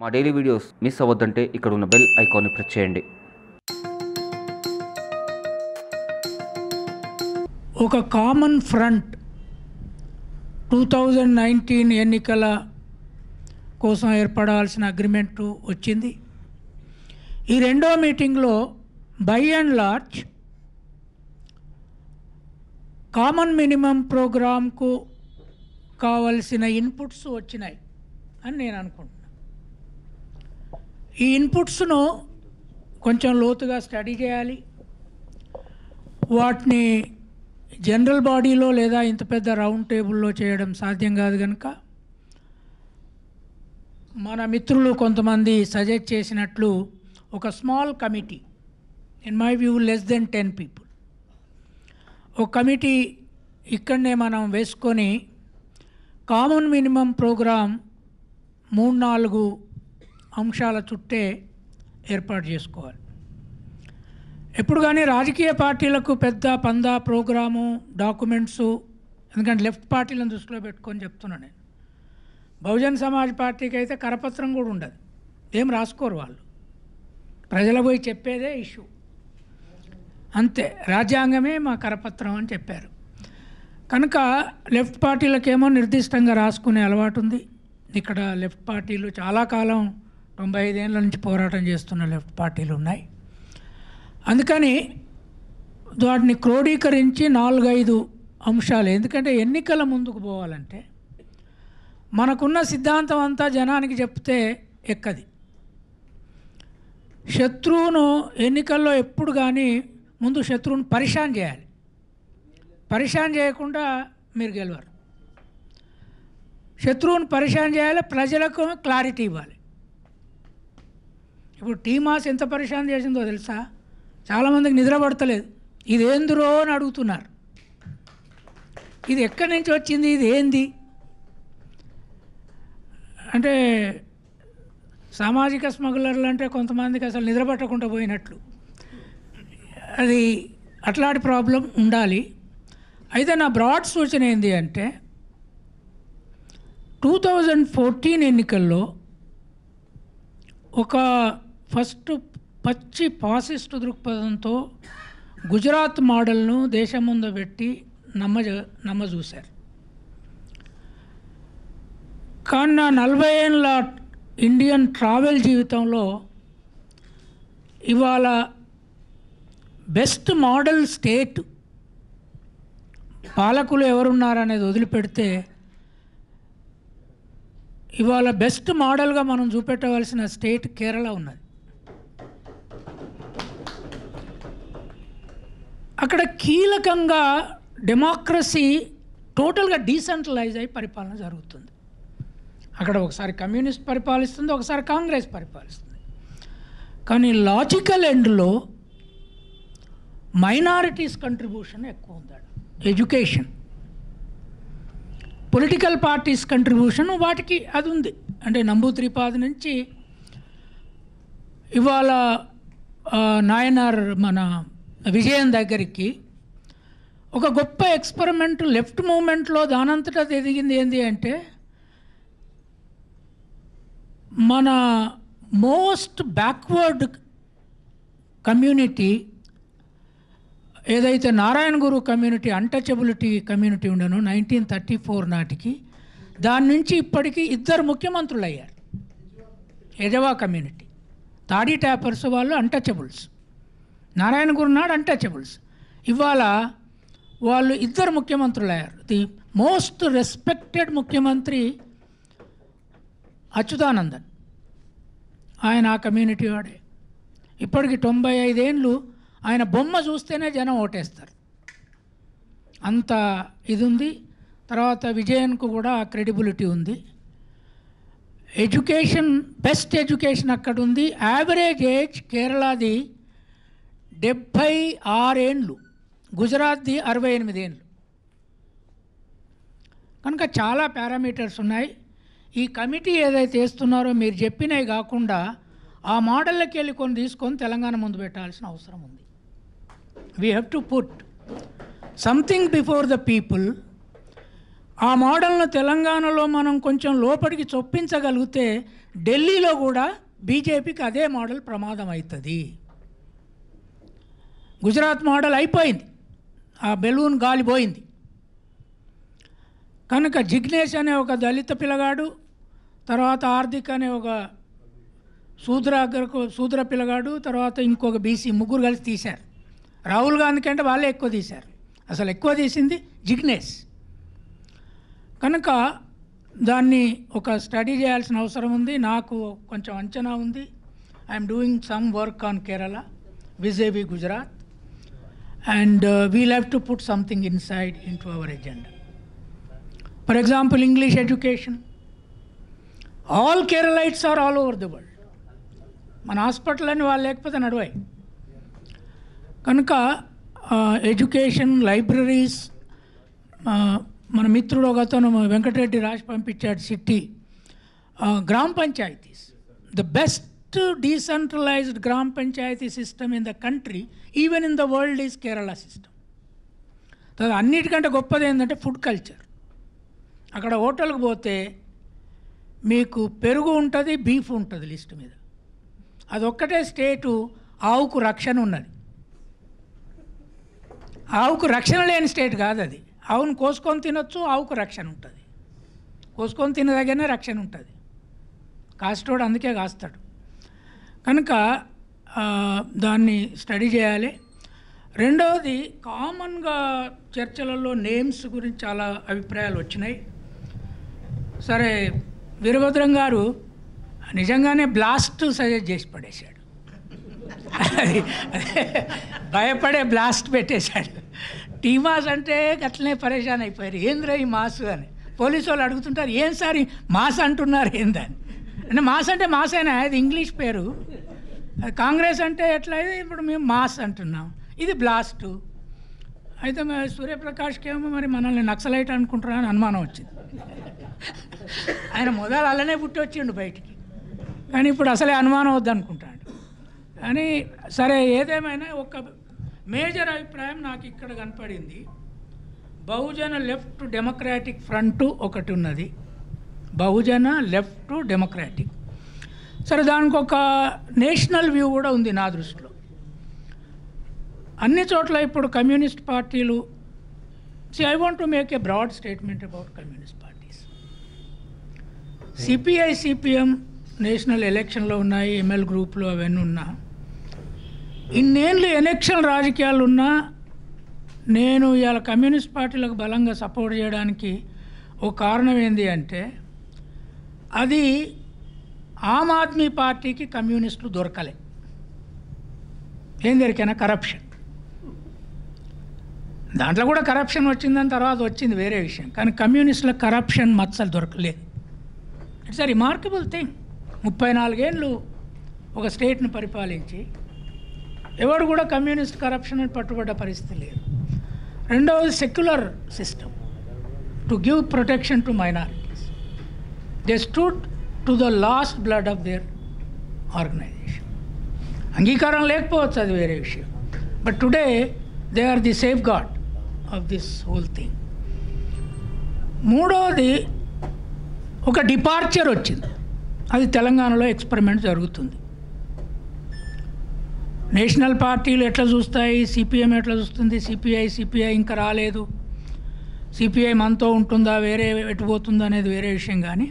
మా daily videos miss అవ్వద్దంటే ఇక్కడ ఉన్న బెల్ ఐకాన్ని ప్రెస్ చేయండి ఒక common front two thousand nineteen ఎన్నికల కోసం ఏర్పడాల్సిన అగ్రిమెంటు వచ్చింది ఈ రెండో మీటింగ్లో by and large common minimum ప్రోగ్రామ్కు కావలసిన ఇన్పుట్స్ వచ్చినాయి అని నేను అనుకుంటున్నాను ఈ ఇన్పుట్స్ను కొంచెం లోతుగా స్టడీ చేయాలి వాటిని జనరల్ బాడీలో లేదా ఇంత పెద్ద రౌండ్ టేబుల్లో చేయడం సాధ్యం కాదు కనుక మన మిత్రులు కొంతమంది సజెస్ట్ చేసినట్లు ఒక small committee in my view less than ten people ఒక కమిటీ ఇక్కడనే మనం వేసుకొని కామన్ మినిమం ప్రోగ్రామ్ మూడు నాలుగు అంశాల చుట్టే ఏర్పాటు చేసుకోవాలి ఎప్పుడు కానీ రాజకీయ పార్టీలకు పెద్ద పందా ప్రోగ్రాము డాక్యుమెంట్సు ఎందుకంటే లెఫ్ట్ పార్టీలను దృష్టిలో పెట్టుకొని చెప్తున్నాను నేను బహుజన్ సమాజ్ పార్టీకి అయితే కరపత్రం కూడా ఉండదు ఏం రాసుకోరు వాళ్ళు ప్రజల పోయి చెప్పేదే ఇష్యూ అంతే రాజ్యాంగమే మా కరపత్రం అని చెప్పారు కనుక లెఫ్ట్ పార్టీలకేమో నిర్దిష్టంగా రాసుకునే అలవాటు ఉంది ఇక్కడ లెఫ్ట్ పార్టీలు చాలా కాలం తొంభై ఐదేళ్ళ నుంచి పోరాటం చేస్తున్న లెఫ్ట్ పార్టీలు ఉన్నాయి అందుకని వాటిని క్రోడీకరించి నాలుగైదు అంశాలు ఎందుకంటే ఎన్నికల ముందుకు పోవాలంటే మనకున్న సిద్ధాంతం అంతా జనానికి చెప్తే ఎక్కది శత్రువును ఎన్నికల్లో ఎప్పుడు కానీ ముందు శత్రువును పరిశాన్ చేయాలి పరిశాన్ చేయకుండా మీరు గెలవరు శత్రువును పరిశాన్ చేయాలి ప్రజలకు క్లారిటీ ఇవ్వాలి ఇప్పుడు టీమాస్ ఎంత పరిశాన్ చేసిందో తెలుసా చాలామందికి నిద్ర పడతలేదు ఇది ఏందిరో అని అడుగుతున్నారు ఇది ఎక్కడి నుంచి వచ్చింది ఇది ఏంది అంటే సామాజిక స్మగ్లర్లు అంటే కొంతమందికి అసలు నిద్ర పట్టకుండా పోయినట్లు అది అట్లాంటి ప్రాబ్లం ఉండాలి అయితే నా బ్రాడ్ సూచన ఏంటి అంటే టూ థౌజండ్ ఫోర్టీన్ ఎన్నికల్లో ఒక ఫస్ట్ పచ్చి పాసిస్ట్ దృక్పథంతో గుజరాత్ మోడల్ను దేశం ముందు పెట్టి నమ్మ నమ్మ చూశారు కానీ నా నలభై ఏళ్ళ ఇండియన్ ట్రావెల్ జీవితంలో ఇవాళ బెస్ట్ మోడల్ స్టేట్ పాలకులు ఎవరున్నారనేది వదిలిపెడితే ఇవాళ బెస్ట్ మోడల్గా మనం చూపెట్టవలసిన స్టేట్ కేరళ ఉన్నది అక్కడ కీలకంగా డెమోక్రసీ టోటల్గా డీసెంట్రలైజ్ అయి పరిపాలన జరుగుతుంది అక్కడ ఒకసారి కమ్యూనిస్ట్ పరిపాలిస్తుంది ఒకసారి కాంగ్రెస్ పరిపాలిస్తుంది కానీ లాజికల్ ఎండ్లో మైనారిటీస్ కంట్రిబ్యూషన్ ఎక్కువ ఉంది ఎడ్యుకేషన్ పొలిటికల్ పార్టీస్ కంట్రిబ్యూషన్ వాటికి అది ఉంది అంటే నంబూ త్రిపాది నుంచి ఇవాళ ఆ, నాయనార్ మన విజయం దగ్గరికి ఒక గొప్ప ఎక్స్పెరిమెంట్ లెఫ్ట్ మూమెంట్లో దానంతటా ఎదిగింది ఏంటి అంటే మన మోస్ట్ బ్యాక్వర్డ్ కమ్యూనిటీ ఏదైతే Narayana Guru community untouchability community ఉండను నైన్టీన్ థర్టీ ఫోర్ నాటికి దాని నుంచి ఇప్పటికీ ఇద్దరు ముఖ్యమంత్రులు అయ్యారు ఎజవా కమ్యూనిటీ తాడీ ట్యాపర్స్ వాళ్ళు అన్టచబుల్స్ నారాయణ గురు నాడు అన్టచబుల్స్ ఇవాళ వాళ్ళు ఇద్దరు ముఖ్యమంత్రులు అయ్యారు ది మోస్ట్ రెస్పెక్టెడ్ ముఖ్యమంత్రి అచ్యుతానందన్ ఆయన ఆ కమ్యూనిటీ వాడే ఇప్పటికి తొంభై ఐదేళ్ళు ఆయన బొమ్మ చూస్తేనే జనం ఓటేస్తారు అంత ఇది ఉంది తర్వాత విజయన్కు కూడా క్రెడిబిలిటీ ఉంది ఎడ్యుకేషన్ బెస్ట్ ఎడ్యుకేషన్ అక్కడ ఉంది యావరేజ్ ఏజ్ కేరళది డెబ్భై ఆరేండ్లు గుజరాత్ది అరవై ఎనిమిది ఏండ్లు కనుక చాలా పారామీటర్స్ ఉన్నాయి ఈ కమిటీ ఏదైతే వేస్తున్నారో మీరు చెప్పినవి కాకుండా ఆ మోడల్లోకి వెళ్ళి కొన్ని తీసుకొని తెలంగాణ ముందు పెట్టాల్సిన అవసరం ఉంది we have to put something before the people ఆ మోడల్ను తెలంగాణలో మనం కొంచెం లోపలికి చొప్పించగలిగితే ఢిల్లీలో కూడా బీజేపీకి అదే మోడల్ ప్రమాదం అవుతుంది గుజరాత్ మోడల్ అయిపోయింది ఆ బెలూన్ గాలిపోయింది కనుక జిగ్నేష్ అనే ఒక దళిత పిల్లగాడు తర్వాత హార్దిక్ అనే ఒక శూద్ర అగ్రకు- శూద్ర పిల్లగాడు తర్వాత ఇంకొక బీసీ ముగ్గురు కలిసి తీశారు రాహుల్ గాంధీ కంటే వాళ్ళే ఎక్కువ తీశారు అసలు ఎక్కువ తీసింది జిగ్నేష్ కనుక దాన్ని ఒక స్టడీ చేయాల్సిన అవసరం ఉంది నాకు కొంచెం అంచనా ఉంది I'm doing some work on Kerala విజేబీ Gujarat and we'll have to put something inside in to our agenda for example English education all Keralites are all over the world మన హాస్పిటల్ అని వాళ్ళు లేకపోతే నడవాయి కనుక ఎడ్యుకేషన్ లైబ్రరీస్ మన మిత్రుడు ఒక అతను వెంకటరెడ్డి రాసి పంపించాడు సిట్టి గ్రామ panchayats the best decentralised grama panchayat system in the country even in the world is Kerala system తర్వాత అన్నిటికంటే గొప్పది ఏంటంటే ఫుడ్ కల్చర్ అక్కడ హోటల్కి పోతే మీకు పెరుగు ఉంటుంది బీఫ్ ఉంటుంది లిస్ట్ మీద అదొక్కటే స్టేటు ఆవుకు రక్షణ ఉన్నది ఆవుకు రక్షణ లేని స్టేట్ కాదు అది ఆవును కోసుకొని తినొచ్చు ఆవుకు రక్షణ ఉంటుంది కోసుకొని తిన దగ్గరనే రక్షణ ఉంటుంది కాస్టోడు అందుకే కాస్తాడు కనుక ఆ, దాన్ని స్టడీ చేయాలి రెండవది కామన్గా చర్చలలో నేమ్స్ గురించి చాలా అభిప్రాయాలు వచ్చినాయి సరే వీరభద్రం గారు నిజంగానే బ్లాస్ట్ సజెస్ట్ చేసి పడేశాడు అది అదే భయపడే బ్లాస్ట్ పెట్టేశాడు టీమాస్ అంటే అట్లనే పరేషాన్ అయిపోయారు ఏంద్రా ఈ మాస్ అని పోలీసు వాళ్ళు అడుగుతుంటారు ఏం సార్ ఈ మాస్ అంటున్నారు ఏందని అంటే మాస్ అంటే మాసేనా అది ఇంగ్లీష్ పేరు అది కాంగ్రెస్ అంటే ఎట్లా అయితే ఇప్పుడు మేము మాస్ అంటున్నాం ఇది బ్లాస్టు అయితే మరి సూర్యప్రకాష్కి ఏమో మరి మనల్ని నక్సలైట్ అనుకుంటారా అని అనుమానం వచ్చింది ఆయన మొదలు అలానే పుట్టి వచ్చిండు బయటికి కానీ ఇప్పుడు అసలే అనుమానం వద్దనుకుంటాడు కానీ సరే ఏదేమైనా ఒక మేజర్ అభిప్రాయం నాకు ఇక్కడ కనపడింది బహుజన లెఫ్ట్ డెమోక్రాటిక్ ఫ్రంట్ ఒకటి ఉన్నది బహుజన లెఫ్ట్ డెమోక్రాటిక్ సరే దానికి ఒక నేషనల్ వ్యూ కూడా ఉంది నా దృష్టిలో అన్ని చోట్ల ఇప్పుడు కమ్యూనిస్ట్ పార్టీలు సి I want to make a broad statement about communist parties CPI CPM national ఎలక్షన్లో ఉన్నాయి ఎంఎల్ గ్రూప్లు అవన్నీ ఉన్నా ఇన్నేళ్ళు ఎలక్షన్ రాజకీయాలు ఉన్నా నేను ఇవాళ కమ్యూనిస్ట్ పార్టీలకు బలంగా సపోర్ట్ చేయడానికి ఒక కారణం ఏంటి అంటే అది ఆమ్ ఆద్మీ పార్టీకి కమ్యూనిస్టులు దొరకలే ఏం దొరికైనా కరప్షన్ దాంట్లో కూడా కరప్షన్ వచ్చిందని తర్వాత వచ్చింది వేరే విషయం కానీ కమ్యూనిస్టులకు కరప్షన్ మచ్చలు దొరకలేదు ఇట్స్ అ రిమార్కబుల్ థింగ్ ముప్పై నాలుగేళ్ళు ఒక స్టేట్ను పరిపాలించి ఎవడు కూడా కమ్యూనిస్ట్ కరప్షన్ అని పట్టుబడ్డ పరిస్థితి లేదు రెండవది secular system to give protection to minorities they stood to the last blood of their organisation అంగీకారం లేకపోవచ్చు అది వేరే విషయం but today they are the safeguard of this whole thing మూడవది ఒక డిపార్చర్ వచ్చింది అది తెలంగాణలో ఎక్స్పెరిమెంట్ జరుగుతుంది నేషనల్ పార్టీలు ఎట్లా చూస్తాయి సిపిఎం ఎట్లా చూస్తుంది సిపిఐ సిపిఐ ఇంకా రాలేదు సిపిఐ మనతో ఉంటుందా వేరే ఎటు పోతుందా అనేది వేరే విషయం కానీ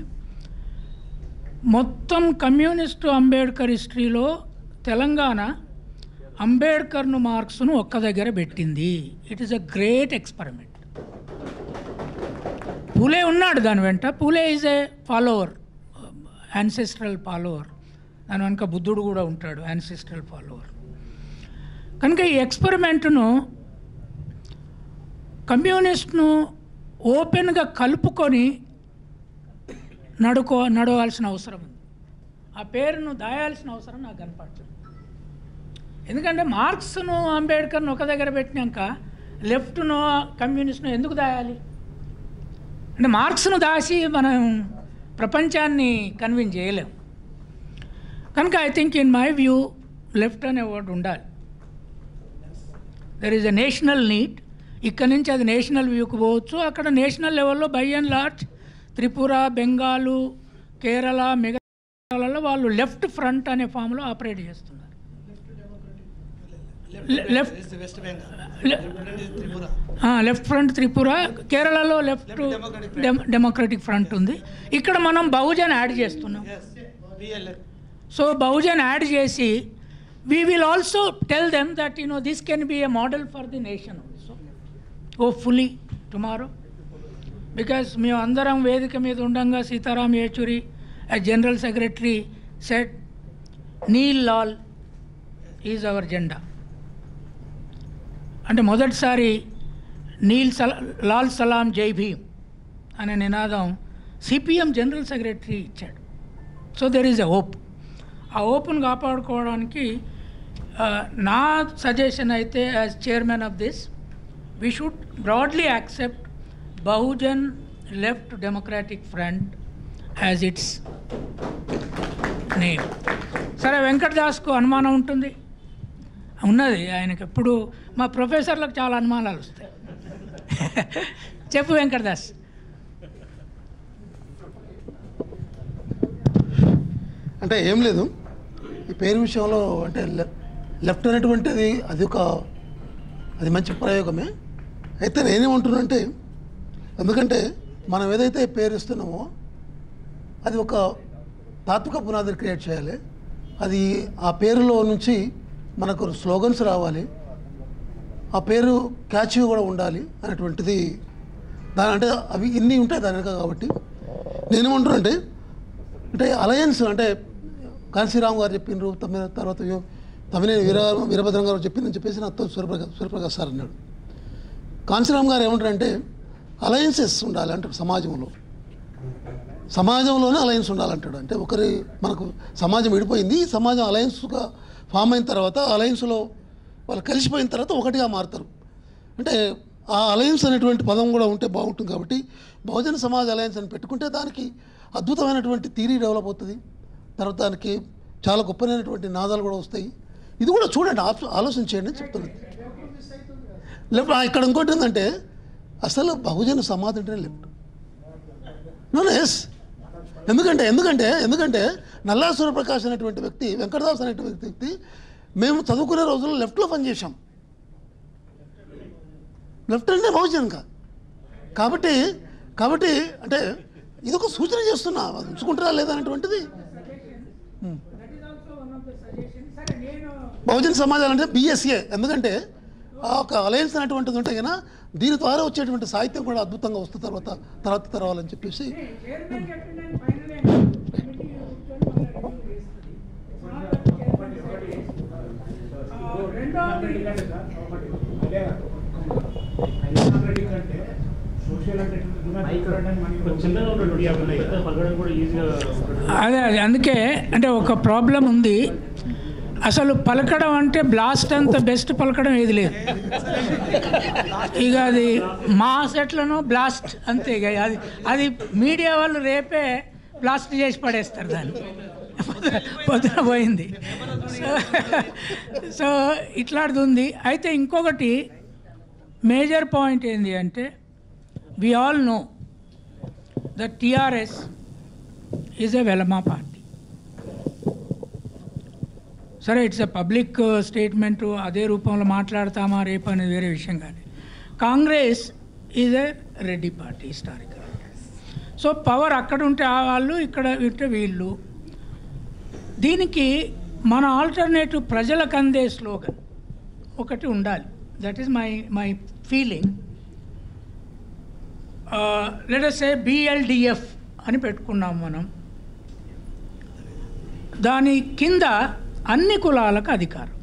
మొత్తం కమ్యూనిస్టు అంబేద్కర్ హిస్టరీలో తెలంగాణ అంబేద్కర్ను మార్క్స్ను ఒక్క దగ్గర పెట్టింది it is a great experiment Phule ఉన్నాడు దాని వెంట Phule is a follower ancestral follower దాని వెనుక బుద్ధుడు కూడా ఉంటాడు యాన్సెస్ట్రల్ ఫాలోవర్ కనుక ఈ ఎక్స్పెరిమెంట్ను కమ్యూనిస్ట్ను ఓపెన్గా కలుపుకొని నడుకో నడవాల్సిన అవసరం ఉంది ఆ పేరును దాయాల్సిన అవసరం నాకు కనపడుతుంది ఎందుకంటే మార్క్స్ను అంబేద్కర్ను ఒక దగ్గర పెట్టినాక లెఫ్ట్ను కమ్యూనిస్ట్ను ఎందుకు దాయాలి అంటే మార్క్స్ను దాచి మనం ప్రపంచాన్ని కన్విన్స్ చేయలేం కనుక I think in my view left అనే వర్డ్ ఉండాలి there is a national need ఇక్కడ నుంచి అది నేషనల్ వ్యూకి పోవచ్చు అక్కడ నేషనల్ లెవెల్లో by and large Tripura Bengal Kerala మిగతా వాళ్ళు లెఫ్ట్ ఫ్రంట్ అనే ఫామ్లో ఆపరేట్ చేస్తున్నారు లెఫ్ట్ వెస్ట్ బెంగాల్ లె- త్రిపుర లెఫ్ట్ ఫ్రంట్ త్రిపుర కేరళలో లెఫ్ట్ డెమోక్రటిక్ ఫ్రంట్ ఉంది ఇక్కడ మనం బహుజన్ యాడ్ చేస్తున్నాం బిఎల్ఏ సో బహుజన్ యాడ్ చేసి we will also tell them that you know this can be a model for the nation also hopefully tomorrow because మేము అందరం వేదిక మీద ఉండంగా Sitaram Yechury general secretary said neel lal is our jhanda అంటే మొదటిసారి నీల్ సలా లాల్ సలాం జై భీమ్ అనే నినాదం సిపిఎం జనరల్ సెక్రటరీ ఇచ్చాడు so there is a hope ఆ హోప్ను కాపాడుకోవడానికి ఆ, నా సజెషన్ అయితే as chairman of this we should broadly accept Bahujan left democratic front as its name సరే వెంకట్ దాస్కు అనుమానం ఉంటుంది ఉన్నది ఆయనకి ఎప్పుడు మా ప్రొఫెసర్లకు చాలా అనుమానాలు వస్తాయి చెప్పు వెంకటదాస్ అంటే ఏం లేదు ఈ పేరు విషయంలో అంటే లె- లెఫ్ట్ అనేటువంటిది అది ఒక అది మంచి ప్రయోగమే అయితే నేనేమంటున్నానంటే ఎందుకంటే మనం ఏదైతే పేరు ఇస్తున్నామో అది ఒక తాత్విక పునాదిని క్రియేట్ చేయాలి అది ఆ పేరులో నుంచి మనకు స్లోగన్స్ రావాలి ఆ పేరు క్యాచ్గా కూడా ఉండాలి అనేటువంటిది దాని అంటే అవి ఇన్ని ఉంటాయి దాని వెనక కాబట్టి నేనేమంటున్నానంటే అంటే అలయన్స్ అంటే కాంశీరామ్ గారు చెప్పిండ్రు తమిళ తర్వాత యో- తమిళ వీర వీరభద్రం గారు చెప్పిందని చెప్పేసి నాతో సూర్యప్రకాశ్ సూర్యప్రకాశ్ సార్ అన్నాడు కాంశీరామ్ గారు ఏమంటారంటే అలయన్సెస్ ఉండాలి అంటారు సమాజంలో సమాజంలోనే అలయన్స్ ఉండాలంటాడు అంటే ఒకరి మనకు సమాజం విడిపోయింది ఈ సమాజం అలయన్స్గా ఫామ్ అయిన తర్వాత అలయన్స్లో వాళ్ళు కలిసిపోయిన తర్వాత ఒకటిగా మారుతారు అంటే ఆ అలయన్స్ అనేటువంటి పదం కూడా ఉంటే బాగుంటుంది కాబట్టి బహుజన సమాజ్ అలయన్స్ అని పెట్టుకుంటే దానికి అద్భుతమైనటువంటి థీరీ డెవలప్ అవుతుంది తర్వాత దానికి చాలా గొప్పనైనటువంటి నాదాలు కూడా వస్తాయి ఇది కూడా చూడండి ఆప్- ఆలోచన చేయండి అని చెప్తున్నాను లెఫ్ట్ ఇక్కడ ఇంకోటి ఏంటంటే అసలు బహుజన సమాజ్ అంటేనే లెఫ్ట్ నో ఎస్ ఎందుకంటే ఎందుకంటే ఎందుకంటే నల్లా సూర్యప్రకాష్ అనేటువంటి వ్యక్తి వెంకటదాస్ అనేటువంటి వ్యక్తి మేము చదువుకునే రోజుల్లో లెఫ్ట్లో పనిచేసాం లెఫ్ట్ అంటే బహుజనంగా కాబట్టి కాబట్టి అంటే ఇది ఒక సూచన చేస్తున్నా అది ఉంచుకుంటారా లేదా అనేటువంటిది బహుజన సమాజాలు అంటే బిఎస్ఏ ఎందుకంటే ఆ ఒక అలయన్స్ అనేటువంటిది ఉంటే కనుక దీని ద్వారా వచ్చేటువంటి సాహిత్యం కూడా అద్భుతంగా వస్తుంది తర్వాత తర్వాత తరవాలని చెప్పేసి చిన్నగా ఉంటుంది పెద్ద పలకడం కూడా ఈజీగా అదే అదే అందుకే అంటే ఒక ప్రాబ్లం ఉంది అసలు పలకడం అంటే బ్లాస్ట్ అంత బెస్ట్ పలకడం ఏది లేదు ఇక అది మా సెట్లను బ్లాస్ట్ అంతే ఇక అది అది మీడియా వాళ్ళు రేపే బ్లాస్ట్ చేసి పడేస్తారు దాన్ని పొద్దున- పొద్దున పోయింది సో సో ఇట్లాంటిది ఉంది అయితే ఇంకొకటి మేజర్ పాయింట్ ఏంటి అంటే we all know the TRS is a Velama party సరే ఇట్స్ ఎ పబ్లిక్ స్టేట్మెంటు అదే రూపంలో మాట్లాడతామా రేపు అనేది వేరే విషయం కానీ Congress is a Reddy party historical so power అక్కడ ఉంటే ఆ వాళ్ళు ఇక్కడ ఉంటే వీళ్ళు దీనికి మన ఆల్టర్నేటివ్ ప్రజలకు అందే స్లోగన్ ఒకటి ఉండాలి that is my my feeling let us a BLDF అని పెట్టుకున్నాం మనం దాని కింద అన్ని కులాలకు అధికారం